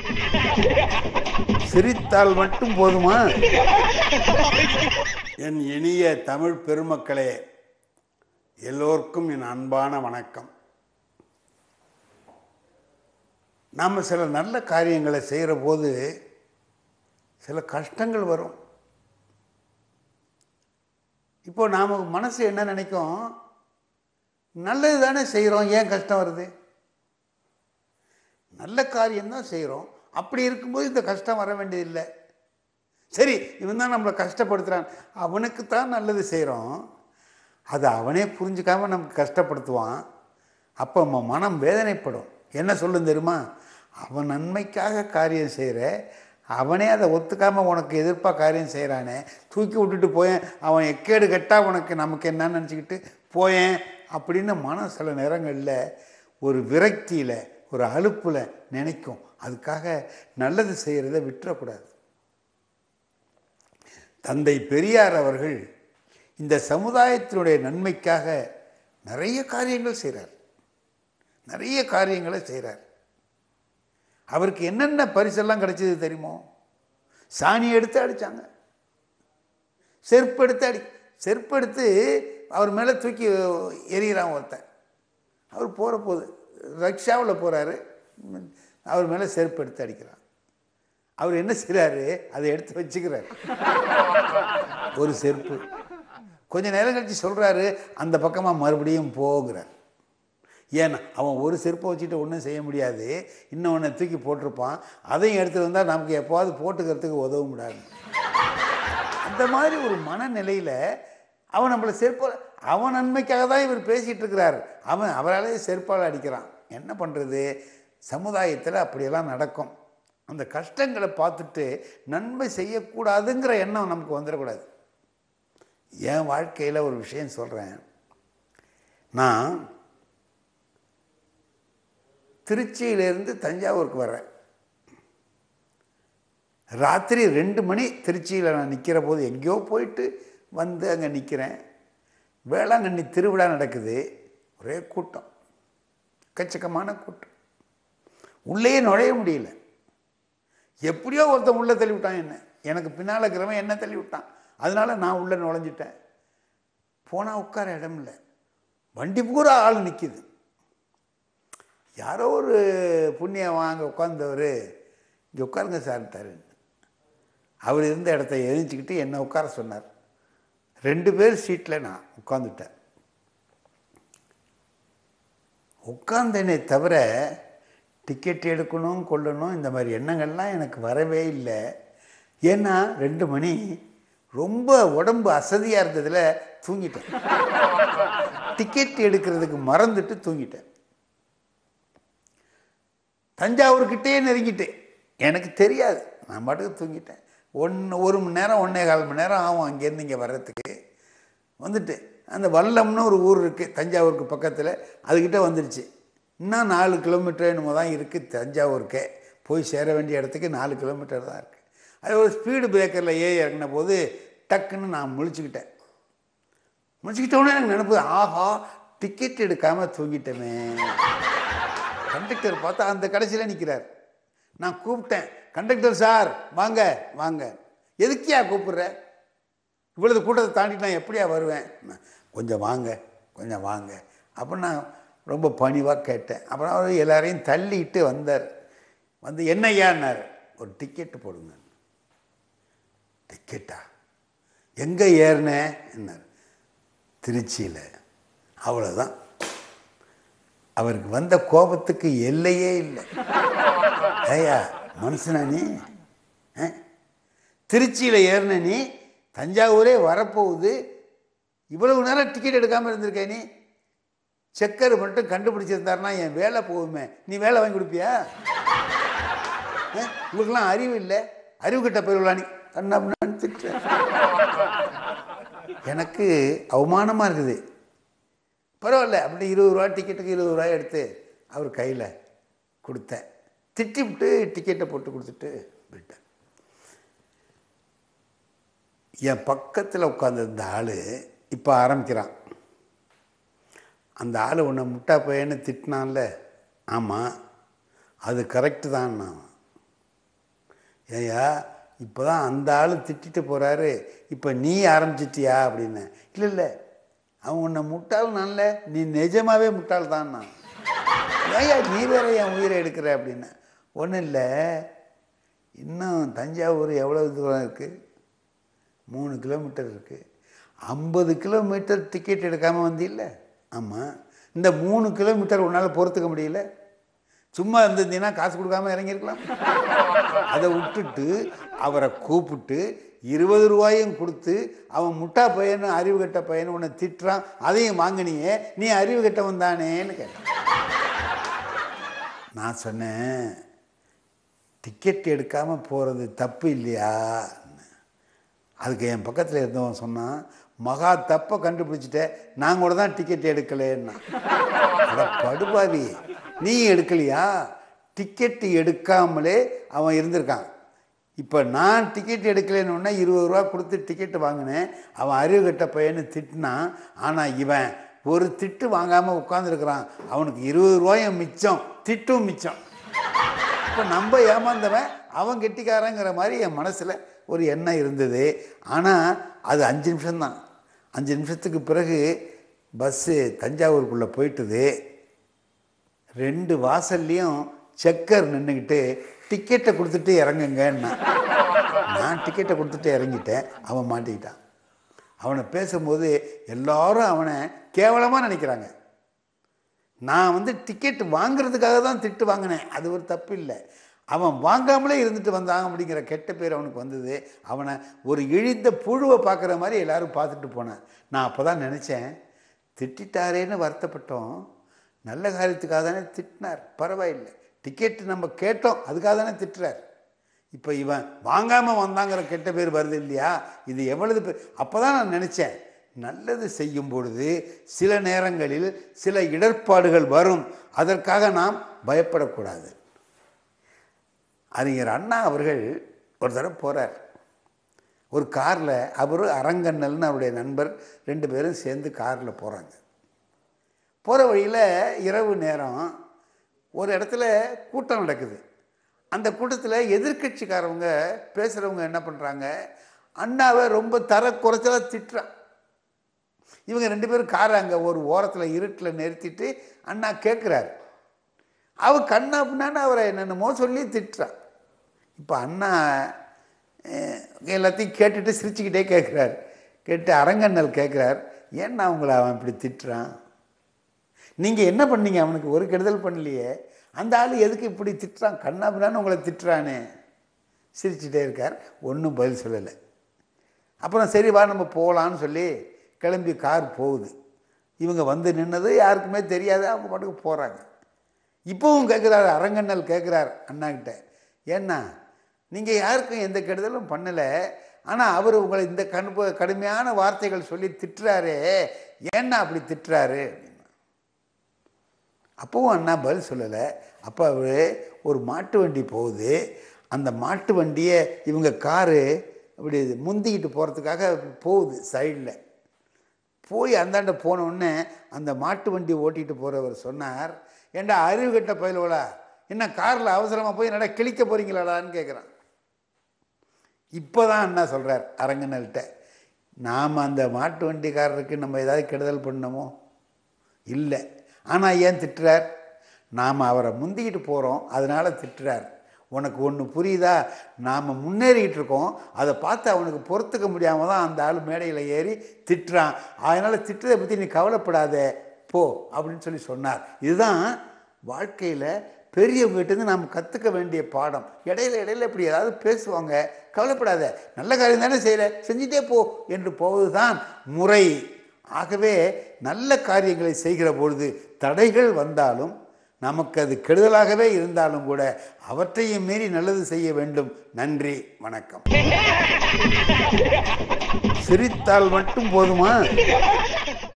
சிரித்தால் மட்டும் போதுமா என் இனிய தமிழ் பெருமக்களே எல்லோருக்கும் என் அன்பான வணக்கம் நாம் சில நல்ல காரியங்களை செய்கிற போது சில கஷ்டங்கள் வரும் இப்போ நாம் மனசு என்ன நினைக்கும் நல்லது தானே செய்கிறோம் ஏன் கஷ்டம் வருது நல்ல காரியம்தான் செய்கிறோம் அப்படி இருக்கும்போது இந்த கஷ்டம் வர வேண்டியதில்லை சரி இவன் தான் நம்மளை கஷ்டப்படுத்துகிறான் அவனுக்கு தான் நல்லது செய்கிறோம் அது அவனே புரிஞ்சுக்காம நமக்கு கஷ்டப்படுத்துவான் அப்போ நம்ம மனம் வேதனைப்படும் என்ன சொல்லும் தெரியுமா அவன் நன்மைக்காக காரியம் செய்கிற அவனே அதை ஒத்துக்காமல் உனக்கு எதிர்ப்பாக காரியம் செய்கிறானே தூக்கி விட்டுட்டு போயேன் அவன் எக்கேடு கெட்டா உனக்கு நமக்கு என்னன்னு நினச்சிக்கிட்டு போயேன் அப்படின்னு மனம் சில நேரங்களில் ஒரு விரக்தியில் ஒரு அலுப்பில் நினைக்கும் அதுக்காக நல்லது செய்கிறத விட்டுறக்கூடாது தந்தை பெரியார் அவர்கள் இந்த சமுதாயத்தினுடைய நன்மைக்காக நிறைய காரியங்கள் செய்கிறார் நிறைய காரியங்களை செய்கிறார் அவருக்கு என்னென்ன பரிசெல்லாம் கிடைச்சது தெரியுமோ சாணி எடுத்து அடித்தாங்க செருப்பு எடுத்து அடி செருப்பு எடுத்து அவர் மேலே தூக்கி எறிகிறான் ஒருத்தன் அவர் போகிற போது ரக்ஷாவில் போகிறாரு அவர் மேலே செருப்பு எடுத்து அடிக்கிறான் அவர் என்ன செய்கிறாரு அதை எடுத்து வச்சுக்கிறார் ஒரு செருப்பு கொஞ்ச நேரம் கழிச்சு சொல்கிறாரு அந்த பக்கமாக மறுபடியும் போகிறார் ஏன்னா அவன் ஒரு செருப்பை வச்சுட்டு ஒன்றும் செய்ய முடியாது இன்னொன்று தூக்கி போட்டிருப்பான் அதையும் எடுத்துகிட்டு வந்தால் நமக்கு எப்போவாது போட்டுக்கிறதுக்கு உதவ முடியாது அந்த மாதிரி ஒரு மனநிலையில் அவன் நம்மளை செருப்பால் அவன் நன்மைக்காக தான் இவர் பேசிகிட்டு இருக்கிறார் அவன் அவராலே செருப்பால் அடிக்கிறான் என்ன பண்ணுறது சமுதாயத்தில் அப்படியெல்லாம் நடக்கும் அந்த கஷ்டங்களை பார்த்துட்டு நன்மை செய்யக்கூடாதுங்கிற எண்ணம் நமக்கு வந்துடக்கூடாது என் வாழ்க்கையில் ஒரு விஷயம் சொல்கிறேன் நான் திருச்சியிலேருந்து தஞ்சாவூருக்கு வர்றேன் ராத்திரி ரெண்டு மணி திருச்சியில் நான் நிற்கிற போது எங்கேயோ போயிட்டு வந்து அங்கே நிற்கிறேன் வேளாங்கண்ணி திருவிழா நடக்குது ஒரே கூட்டம் எக்கச்சக்கமான கூட்டம் உள்ளேயே நுழைய முடியல எப்படியோ ஒருத்தன் உள்ளே தள்ளி விட்டான் என்ன எனக்கு பின்னால் இருக்கிறவன் என்ன தள்ளி விட்டான் அதனால நான் உள்ளே நுழைஞ்சிட்டேன் போனால் உட்கார இடம் இல்லை வண்டி பூரா ஆள் நிற்கிது யாரோ ஒரு புண்ணியம் வாங்க உட்காந்தவர் இங்கே உட்காருங்க சார் தரு அவர் இருந்த இடத்த எரிஞ்சிக்கிட்டு என்னை உட்கார சொன்னார் ரெண்டு பேர் சீட்டில் நான் உட்காந்துட்டேன் உட்காந்தேனே தவிர டிக்கெட் எடுக்கணும் கொள்ளணும் இந்த மாதிரி எண்ணங்கள்லாம் எனக்கு வரவே இல்லை ஏன்னா ரெண்டு மணி ரொம்ப உடம்பு அசதியாக இருந்ததில் தூங்கிட்டேன் டிக்கெட் எடுக்கிறதுக்கு மறந்துட்டு தூங்கிட்டேன் தஞ்சாவூர்கிட்டே நெருங்கிட்டேன் எனக்கு தெரியாது நான் பாட்டுக்கு தூங்கிட்டேன் ஒன்று ஒரு மணி நேரம் ஒன்றே கால் மணி நேரம் ஆகும் அங்கேருந்து இங்கே வர்றதுக்கு வந்துட்டு அந்த வல்லம்னு ஒரு ஊர் இருக்குது தஞ்சாவூருக்கு பக்கத்தில் அதுக்கிட்ட வந்துடுச்சு இன்னும் நாலு கிலோமீட்டர் என்னமோ தான் இருக்குது தஞ்சாவூருக்கே போய் சேர வேண்டிய இடத்துக்கு நாலு கிலோமீட்டர் தான் இருக்குது அது ஒரு ஸ்பீடு பிரேக்கரில் ஏறி இறங்கின போது டக்குன்னு நான் முழிச்சுக்கிட்டேன் முழிச்சுக்கிட்டோன்னே எனக்கு நினைப்பு ஆஹா டிக்கெட் எடுக்காமல் தூங்கிட்டோமே கண்டக்டர் பார்த்தா அந்த கடைசியில் நிற்கிறார் நான் கூப்பிட்டேன் கண்டக்டர் சார் வாங்க வாங்க எதுக்கியா கூப்பிடுற இவ்வளவு கூட்டத்தை தாண்டி நான் எப்படியா வருவேன் நான், கொஞ்சம் வாங்க கொஞ்சம் வாங்க அப்படின்னு நான் ரொம்ப பணிவாக கேட்டேன் அப்புறம் அவர் எல்லாரையும் தள்ளிட்டு வந்தார் வந்து என்னையான்னார் ஒரு டிக்கெட்டு போடுங்க டிக்கெட்டா எங்கே ஏறினேன் என்னார் திருச்சியில் அவ்வளோதான் அவருக்கு வந்த கோபத்துக்கு எல்லையே இல்லை ஏயா மனுஷனா நீ திருச்சியில் ஏறின நீ தஞ்சாவூரே வரப்போகுது இவ்வளவு நேரம் டிக்கெட் எடுக்காமல் இருந்திருக்க நீ செக்கர் மட்டும் கண்டுபிடிச்சிருந்தாருன்னா என் வேலை போகுமே நீ வேலை வாங்கி கொடுப்பியா ஆ? உங்களுக்கெல்லாம் அறிவு இல்லை அறிவு கிட்ட போயிடலாம் நீ கண்ணான்னு திட்டுற எனக்கு அவமானமாக இருக்குது பரவாயில்ல அப்படி இருபது ரூபா டிக்கெட்டுக்கு இருபது ரூபாய் எடுத்து அவர் கையில் கொடுத்தேன் திட்டி விட்டு டிக்கெட்டை போட்டு கொடுத்துட்டு விட்டேன் என் பக்கத்தில் உட்காந்துருந்த ஆள் இப்போ ஆரம்பிக்கிறான் அந்த ஆள் உன்னை முட்டா பையன்னு திட்டினான்ல ஆமாம் அது கரெக்டு தான் நான் ஏயா இப்போ தான் அந்த ஆள் திட்டிட்டு போகிறாரு இப்போ நீ ஆரம்பிச்சிட்டியா அப்படின்னு இல்லை இல்லை அவன் உன்னை முட்டாள் நல்ல நீ நிஜமாவே முட்டாள் தான் நான் ஏயா நீ வேற என் உயிரை எடுக்கிற அப்படின்னு ஒன்றும் இல்லை இன்னும் தஞ்சாவூர் எவ்வளோ தூரம் இருக்குது மூணு கிலோமீட்டர் இருக்குது ஐம்பது கிலோமீட்டர் டிக்கெட் எடுக்காமல் வந்தில்ல ஆமாம் இந்த மூணு கிலோமீட்டர் உன்னால் பொறுத்துக்க முடியல சும்மா இருந்திருந்தீங்கன்னா காசு கொடுக்காம இறங்கியிருக்கலாம் அதை விட்டுட்டு அவரை கூப்பிட்டு இருபது ரூபாயும் கொடுத்து அவன் முட்டா பையனு அறிவு கட்ட பையனு உன்னை திட்டுறான் அதையும் வாங்கினியே நீ அறிவு கட்டவன் தானேன்னு கேட்டேன் நான் சொன்னேன் டிக்கெட் எடுக்காமல் போகிறது தப்பு இல்லையா அதுக்கு என் பக்கத்தில் இருந்தவன் சொன்னான் மகா தப்பை கண்டுபிடிச்சிட்ட நான் கூட தான் டிக்கெட் எடுக்கலேன்னா அட படுபாவி நீ எடுக்கலையா டிக்கெட் எடுக்காமலே அவன் இருந்திருக்கான் இப்போ நான் டிக்கெட் எடுக்கலைன்னு இருபது ரூபா கொடுத்து டிக்கெட் வாங்கினேன் அவன் அறிவு கட்ட பையன்னு திட்டினான் ஆனால் இவன் ஒரு திட்டு வாங்காமல் உட்காந்துருக்கிறான் அவனுக்கு இருபது ரூபாயும் மிச்சம் திட்டும் மிச்சம் இப்போ நம்ம ஏமாந்தவன் அவன் கெட்டிக்காரங்கிற மாதிரி என் மனசில் ஒரு எண்ணம் இருந்தது ஆனால் அது அஞ்சு நிமிஷம்தான் அஞ்சு நிமிஷத்துக்கு பிறகு பஸ்ஸு தஞ்சாவூருக்குள்ளே போயிட்டுது ரெண்டு வாசல்லையும் செக்கர் நின்றுக்கிட்டு டிக்கெட்டை கொடுத்துட்டு இறங்குங்கன்னா நான் டிக்கெட்டை கொடுத்துட்டு இறங்கிட்டேன் அவன் மாட்டிக்கிட்டான் அவனை பேசும்போது எல்லாரும் அவனை கேவலமாக நினைக்கிறாங்க நான் வந்து டிக்கெட் வாங்குறதுக்காக தான் திட்டு வாங்கினேன் அது ஒரு தப்பு இல்லை அவன் வாங்காமலே இருந்துட்டு வந்தாங்க அப்படிங்கிற கெட்ட பேர் அவனுக்கு வந்தது அவனை ஒரு இழிந்த புழுவை பார்க்குற மாதிரி எல்லாரும் பார்த்துட்டு போனேன் நான் அப்போ தான் நினச்சேன் திட்டிட்டாரேன்னு வருத்தப்பட்டோம் நல்ல காரியத்துக்காக தானே திட்டினார் பரவாயில்லை டிக்கெட் நம்ம கேட்டோம் அதுக்காக தானே திட்டுறார் இப்போ இவன் வாங்காமல் வந்தாங்கிற கெட்ட பேர் வருது இல்லையா இது எவ்வளவு பேர் அப்போ தான் நான் நினச்சேன் நல்லது செய்யும் பொழுது சில நேரங்களில் சில இடர்பாடுகள் வரும் அதற்காக நாம் பயப்படக்கூடாது அறிஞர் அண்ணா அவர்கள் ஒரு தடவை போகிறார் ஒரு காரில் அவர் அரங்கண்ணல்னு அவருடைய நண்பர் ரெண்டு பேரும் சேர்ந்து காரில் போகிறாங்க போகிற வழியில் இரவு நேரம் ஒரு இடத்துல கூட்டம் நடக்குது அந்த கூட்டத்தில் எதிர்கட்சிக்காரவங்க பேசுகிறவங்க என்ன பண்ணுறாங்க அண்ணாவை ரொம்ப தர குறைச்சலாக திட்டுறான் இவங்க ரெண்டு பேரும் காரை அங்கே ஒரு ஓரத்தில் இருட்டில் நிறுத்திட்டு அண்ணா கேட்குறாரு அவ கண்ணா பின்னான்னு அவரை என்னென்னமோ சொல்லி திட்டுறான் இப்போ அண்ணா அஹ், எல்லாத்தையும் கேட்டுட்டு சிரிச்சுக்கிட்டே கேட்குறாரு கேட்டு அரங்கண்ணல் கேட்குறார் ஏன்னா அவங்கள அவன் இப்படி திட்டுறான் நீங்கள் என்ன பண்ணீங்க அவனுக்கு ஒரு கெடுதல் பண்ணலையே அந்த ஆள் எதுக்கு இப்படி திட்டுறான் கண்ணா பின்னான்னு உங்களை திட்டுறானே சிரிச்சுட்டே இருக்கார் ஒன்றும் பதில் சொல்லலை அப்புறம் சரி வா நம்ம போகலான்னு சொல்லி கிளம்பி கார் போகுது இவங்க வந்து நின்னது யாருக்குமே தெரியாது அவங்க பாட்டுக்கு போகிறாங்க இப்போவும் கேட்குறாரு அரங்கண்ணல் கேட்குறார் அண்ணாக்கிட்ட ஏன்னா நீங்கள் யாருக்கும் எந்த கெடுதலும் பண்ணலை ஆனால் அவர் உங்களை இந்த கடுப்பு கடுமையான வார்த்தைகள் சொல்லி திட்டுறாரே ஏன்னா அப்படி திட்டுறாரு அப்படின்னா அப்போவும் அண்ணா பதில் சொல்லலை அப்போ அவர் ஒரு மாட்டு வண்டி போகுது அந்த மாட்டு வண்டியை இவங்க காரு இப்படி முந்திக்கிட்டு போகிறதுக்காக போகுது சைடில் போய் அந்தாண்ட போன உடனே அந்த மாட்டு வண்டி ஓட்டிகிட்டு போகிறவர் சொன்னார் ஏண்டா அறிவு கட்ட பயிலுவலா என்ன காரில் அவசரமாக போய் என்னடா கிழிக்க போகிறீங்களாடான்னு கேட்குறான் இப்போ தான் அண்ணா சொல்கிறார் அரங்கனல்கிட்ட நாம் அந்த மாட்டு வண்டிக்காரருக்கு நம்ம ஏதாவது கெடுதல் பண்ணமோ இல்லை ஆனால் ஏன் திட்டுறார் நாம் அவரை முந்திக்கிட்டு போகிறோம் அதனால் திட்டுறார் உனக்கு ஒன்று புரியுதா நாம் முன்னேறிக்கிட்டு இருக்கோம் அதை பார்த்து அவனுக்கு பொறுத்துக்க முடியாமல் தான் அந்த ஆள் மேடையில் ஏறி திட்டுறான் அதனால் திட்டுறதை பற்றி நீ கவலைப்படாத போ அப்படின்னு சொல்லி சொன்னார் இதுதான் வாழ்க்கையில் பெரியவங்ககிட்டேருந்து நாம் கற்றுக்க வேண்டிய பாடம் இடையில இடையில இப்படி ஏதாவது பேசுவாங்க கவலைப்படாத நல்ல காரியம் தானே செய்கிற செஞ்சுட்டே போ என்று போவதுதான் முறை ஆகவே நல்ல காரியங்களை செய்கிற பொழுது தடைகள் வந்தாலும் நமக்கு அது கெடுதலாகவே இருந்தாலும் கூட அவற்றையும் மீறி நல்லது செய்ய வேண்டும் நன்றி வணக்கம் சிரித்தால் மட்டும் போதுமா